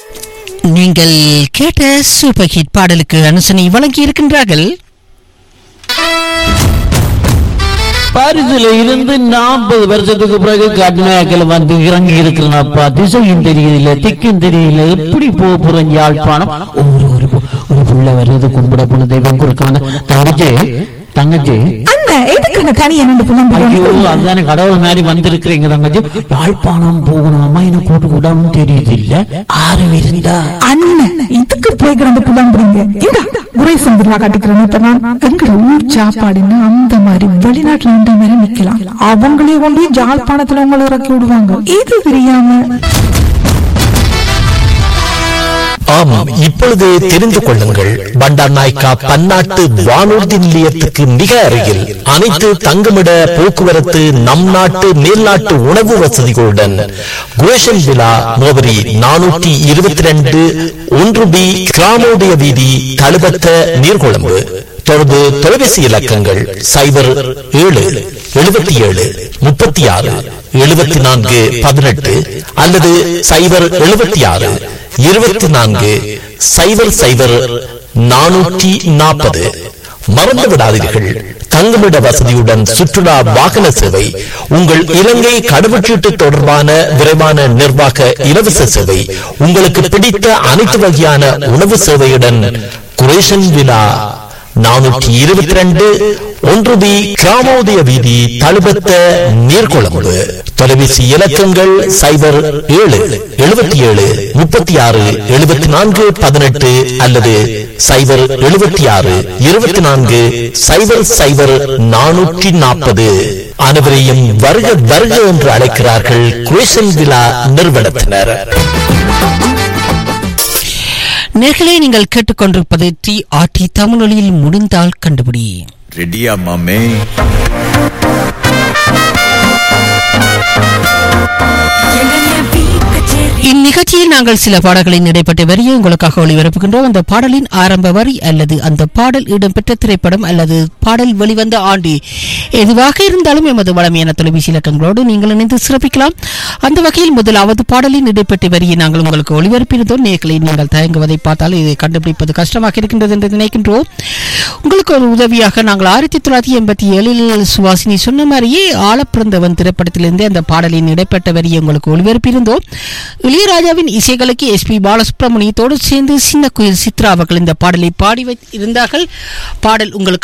நீங்கள் கேட்ட super hit பாடலுக்கு அனுசனை வழங்கி இருக்கின்றார்கள் பாரிஸ்ல இருந்து நாற்பது வருஷத்துக்கு பிறகு கடுமையாக்கல வந்து இறங்கி இருக்கிறனப்பா திசையும் தெரியல திக்கும் தெரியல எப்படி போக போறேன் யாழ்ப்பாணம் ஒரு ஒரு பு- ஒரு புள்ள வருது கும்பிட போன தெய்வம் கொடுக்க வந்த தங்கச்சி தங்கச்சி அந்த எதுக்கு தனியா நின்று ஐயோ புலம்புறோம் அதுதானே கடவுள் மாதிரி வந்திருக்கிறீங்க தங்கச்சி யாழ்ப்பாணம் போகணும் அம்மா என்ன கூட்டு கூடாமல் தெரியுது இல்ல ஆறு இருந்தா அண்ணன் இதுக்கு போய் கிடந்து புலம்புறீங்க இந்த உரை சந்திரா காட்டிக்கிறேன் இப்ப நான் எங்க ஊர் சாப்பாடுன்னா அந்த மாதிரி வெளிநாட்டுல இந்த மாதிரி நிக்கலாம் அவங்களே கொண்டு போய் ஜாழ்ப்பாணத்துல உங்களை இறக்கி விடுவாங்க இது தெரியாம ஆமாம் இப்பொழுது தெரிந்து கொள்ளுங்கள் பண்டார் நாய்க்கா பன்னாட்டு வானூர்தி நிலையத்துக்கு மிக அருகில் அனைத்து தங்குமிட போக்குவரத்து நம் நாட்டு மேல்நாட்டு உணவு வசதிகளுடன் குரேஷன் விழா முகவரி நானூற்றி இருபத்தி ரெண்டு ஒன்று பி கிராமோதய வீதி தழுபத்த நீர்கொழும்பு தொடர்பு தொலைபேசி இலக்கங்கள் சைபர் ஏழு எழுபத்தி ஏழு முப்பத்தி ஆறு எழுபத்தி நான்கு பதினெட்டு அல்லது சைபர் எழுபத்தி ஆறு இருபத்தி நான்கு சைபர் சைபர் நானூற்றி நாற்பது மறந்து விடாதீர்கள் தங்குமிட வசதியுடன் சுற்றுலா வாகன சேவை உங்கள் இலங்கை கடவுச்சீட்டு தொடர்பான விரைவான நிர்வாக இலவச சேவை உங்களுக்கு பிடித்த அனைத்து வகையான உணவு சேவையுடன் குரேஷன் விழா நானூற்றி இருபத்தி ரெண்டு ஒன்று பி கிராமோதய வீதி தழுபத்த நீர்கொழும்பு தொலைபேசி இலக்கங்கள் சைபர் ஏழு எழுபத்தி ஏழு முப்பத்தி ஆறு எழுபத்தி நான்கு பதினெட்டு அல்லது சைபர் எழுபத்தி ஆறு இருபத்தி நான்கு சைபர் சைபர் நானூற்றி நாற்பது அனைவரையும் வருக வருக என்று அழைக்கிறார்கள் குரேஷன் விழா நிறுவனத்தினர் நேர்களே நீங்கள் கேட்டுக்கொண்டிருப்பது டி ஆர்டி தமிழொலியில் முடிந்தால் கண்டுபிடி ரெடியா மாமே இந்நிகழ்ச்சியில் நாங்கள் சில பாடல்களின் இடைப்பட்ட வரியை உங்களுக்காக ஒளிபரப்புகின்றோம் அந்த பாடலின் ஆரம்ப வரி அல்லது அந்த பாடல் இடம்பெற்ற திரைப்படம் அல்லது பாடல் வெளிவந்த ஆண்டு எதுவாக இருந்தாலும் எமது வளமையான தொலைபேசி இலக்கங்களோடு நீங்கள் இணைந்து சிறப்பிக்கலாம் அந்த வகையில் முதலாவது பாடலின் இடைப்பட்ட வரியை நாங்கள் உங்களுக்கு ஒளிபரப்பியிருந்தோம் நேர்களை நீங்கள் தயங்குவதை பார்த்தால் இதை கண்டுபிடிப்பது கஷ்டமாக இருக்கின்றது என்று நினைக்கின்றோம் உங்களுக்கு ஒரு உதவியாக நாங்கள் ஆயிரத்தி தொள்ளாயிரத்தி எண்பத்தி ஏழில் சுவாசினி சொன்ன மாதிரியே ஆழப்பிறந்தவன் திரைப்படத்திலிருந்தே அந்த பாடலின் இடைப்பட்ட வரியை உங்களுக்கு ஒளிபரப்பியிருந்தோம் இளையராஜாவின் இசைகளுக்கு எஸ்பி பாலசுப்ரமணியத்தோடு சேர்ந்து சின்ன குயில் சித்ரா அவர்கள் இந்த பாடலை பாடி வை- இருந்தார்கள் பாடல் உங்களுக்கு